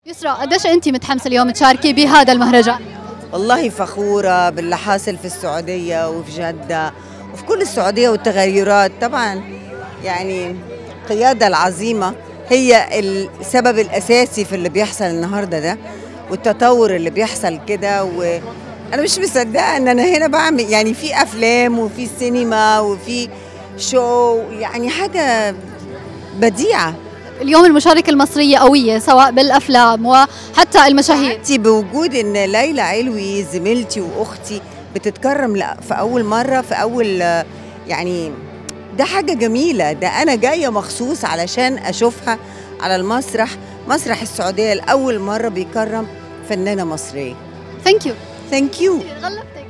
يسرا قديش انت متحمسه اليوم تشاركي بهذا المهرجان والله فخورة باللي حاصل في السعودية وفي جدة وفي كل السعودية والتغيرات طبعا يعني القيادة العظيمة هي السبب الأساسي في اللي بيحصل النهاردة ده والتطور اللي بيحصل كده وأنا مش مصدقة إن أنا هنا بعمل يعني في أفلام وفي سينما وفي شو يعني حاجة بديعة اليوم المشاركه المصريه قويه سواء بالافلام وحتى المشاهير انت بوجود ان ليلى علوي زميلتي واختي بتتكرم لا- في اول مره في اول آه، يعني ده حاجه جميله ده انا جايه مخصوص علشان اشوفها على المسرح مسرح السعوديه لاول مره بيكرم فنانه مصريه ثانك يو ثانك يو غلبتك